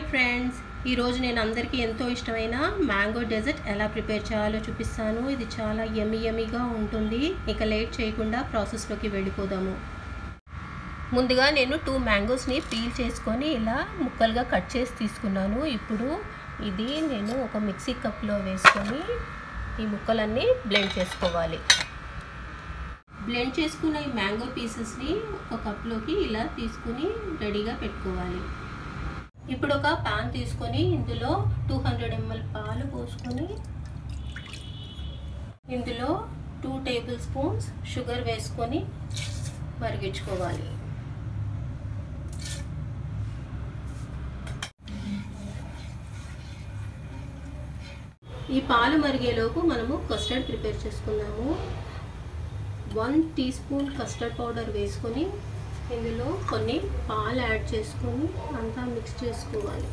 friends ఈరోజు నేను అందరికీ ఎంతో ఇష్టమైన మ్యాంగో డెజర్ట్ ఎలా ప్రిపేర్ చేయాలో చూపిస్తాను ఇది చాలా యమీ యమీగా ఉంటుంది ఇక లేట్ చేయకుండా ప్రాసెస్లోకి వెళ్ళిపోదాము ముందుగా నేను టూ మ్యాంగోస్ని పీల్ చేసుకొని ఇలా ముక్కలుగా కట్ చేసి తీసుకున్నాను ఇప్పుడు ఇది నేను ఒక మిక్సీ కప్లో వేసుకొని ఈ ముక్కలన్నీ బ్లెండ్ చేసుకోవాలి బ్లెండ్ చేసుకున్న ఈ మ్యాంగో పీసెస్ని ఒక కప్లోకి ఇలా తీసుకుని రెడీగా పెట్టుకోవాలి ఇప్పుడు ఒక పాన్ తీసుకొని ఇందులో టూ హండ్రెడ్ ఎంఎల్ పాలు పోసుకొని ఇందులో టూ టేబుల్ స్పూన్స్ షుగర్ వేసుకొని మరిగించుకోవాలి ఈ పాలు మరిగేలోపు మనము కస్టర్డ్ ప్రిపేర్ చేసుకుందాము one teaspoon custard powder వేసుకొని ఇందులో కొన్ని పాలు యాడ్ చేసుకొని అంతా మిక్స్ చేసుకోవాలి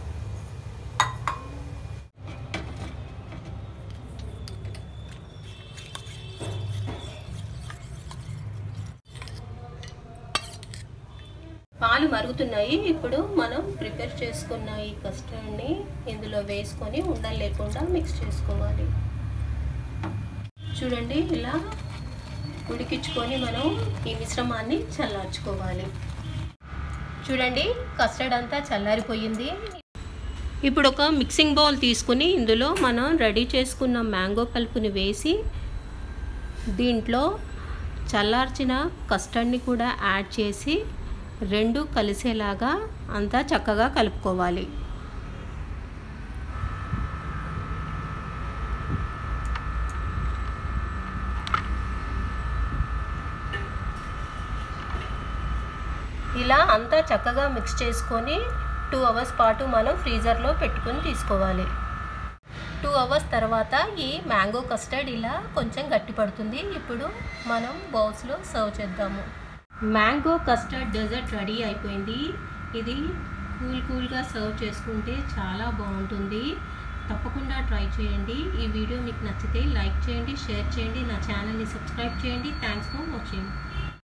పాలు మరుగుతున్నాయి ఇప్పుడు మనం ప్రిపేర్ చేసుకున్న ఈ కస్టర్డ్ని ఇందులో వేసుకొని ఉండలు లేకుండా మిక్స్ చేసుకోవాలి చూడండి ఇలా ఉడికించుకొని మనం ఈ మిశ్రమాన్ని చల్లార్చుకోవాలి చూడండి కస్టర్డ్ అంతా చల్లారిపోయింది ఇప్పుడు ఒక మిక్సింగ్ బౌల్ తీసుకుని ఇందులో మనం రెడీ చేసుకున్న మ్యాంగో పల్పుని వేసి దీంట్లో చల్లార్చిన కస్టర్డ్ని కూడా యాడ్ చేసి రెండు కలిసేలాగా అంతా చక్కగా కలుపుకోవాలి ఇలా అంతా చక్కగా మిక్స్ చేసుకొని టూ అవర్స్ పాటు మనం ఫ్రీజర్లో పెట్టుకుని తీసుకోవాలి టూ అవర్స్ తర్వాత ఈ మ్యాంగో కస్టర్డ్ ఇలా కొంచెం గట్టి పడుతుంది ఇప్పుడు మనం బౌల్స్లో సర్వ్ చేద్దాము మ్యాంగో కస్టర్డ్ డెజర్ట్ రెడీ అయిపోయింది ఇది కూల్ కూల్గా సర్వ్ చేసుకుంటే చాలా బాగుంటుంది తప్పకుండా ట్రై చేయండి ఈ వీడియో మీకు నచ్చితే లైక్ చేయండి షేర్ చేయండి నా ఛానల్ని సబ్స్క్రైబ్ చేయండి థ్యాంక్స్ ఫర్ వాచింగ్